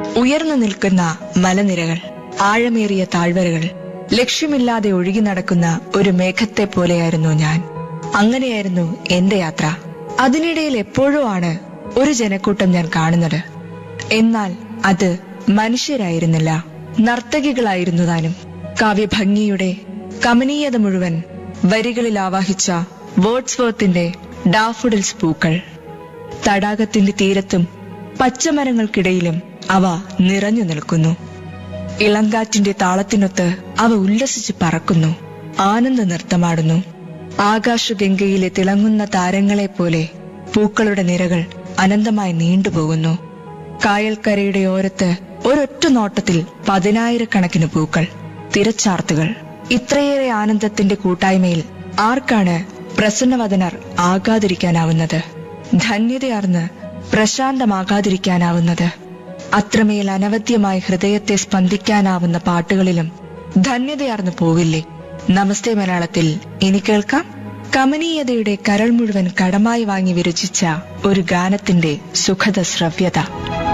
ഉയർന്നു നിൽക്കുന്ന മലനിരകൾ ആഴമേറിയ താഴ്വരകൾ ലക്ഷ്യമില്ലാതെ ഒഴുകി നടക്കുന്ന ഒരു മേഘത്തെ പോലെയായിരുന്നു ഞാൻ അങ്ങനെയായിരുന്നു എന്റെ യാത്ര അതിനിടയിൽ എപ്പോഴോ ആണ് ഒരു ജനക്കൂട്ടം ഞാൻ കാണുന്നത് എന്നാൽ അത് മനുഷ്യരായിരുന്നില്ല നർത്തകികളായിരുന്നു താനും കാവ്യഭംഗിയുടെ കമനീയത മുഴുവൻ വരികളിൽ ആവാഹിച്ച വേർഡ്സ്വർത്തിന്റെ ഡാഫുഡിൽസ് പൂക്കൾ തടാകത്തിന്റെ തീരത്തും പച്ചമരങ്ങൾക്കിടയിലും അവ നിറഞ്ഞു നിൽക്കുന്നു ഇളങ്കാറ്റിന്റെ താളത്തിനൊത്ത് അവ ഉല്ലസിച്ച് പറക്കുന്നു ആനന്ദ നൃത്തമാടുന്നു ആകാശഗംഗയിലെ തിളങ്ങുന്ന താരങ്ങളെ പോലെ പൂക്കളുടെ നിരകൾ അനന്തമായി നീണ്ടുപോകുന്നു കായൽക്കരയുടെ ഓരത്ത് ഒരൊറ്റ നോട്ടത്തിൽ പതിനായിരക്കണക്കിന് പൂക്കൾ തിരച്ചാർത്തുകൾ ഇത്രയേറെ ആനന്ദത്തിന്റെ കൂട്ടായ്മയിൽ ആർക്കാണ് പ്രസന്നവദനർ ആകാതിരിക്കാനാവുന്നത് ധന്യതയാർന്ന് പ്രശാന്തമാകാതിരിക്കാനാവുന്നത് അത്രമേൽ അനവധ്യമായ ഹൃദയത്തെ സ്പന്ദിക്കാനാവുന്ന പാട്ടുകളിലും ധന്യതയാർന്നു പോവില്ലേ നമസ്തേ മലയാളത്തിൽ ഇനി കേൾക്കാം കമനീയതയുടെ കരൾ മുഴുവൻ കടമായി വാങ്ങി വിരചിച്ച ഒരു ഗാനത്തിന്റെ സുഖദ ശ്രവ്യത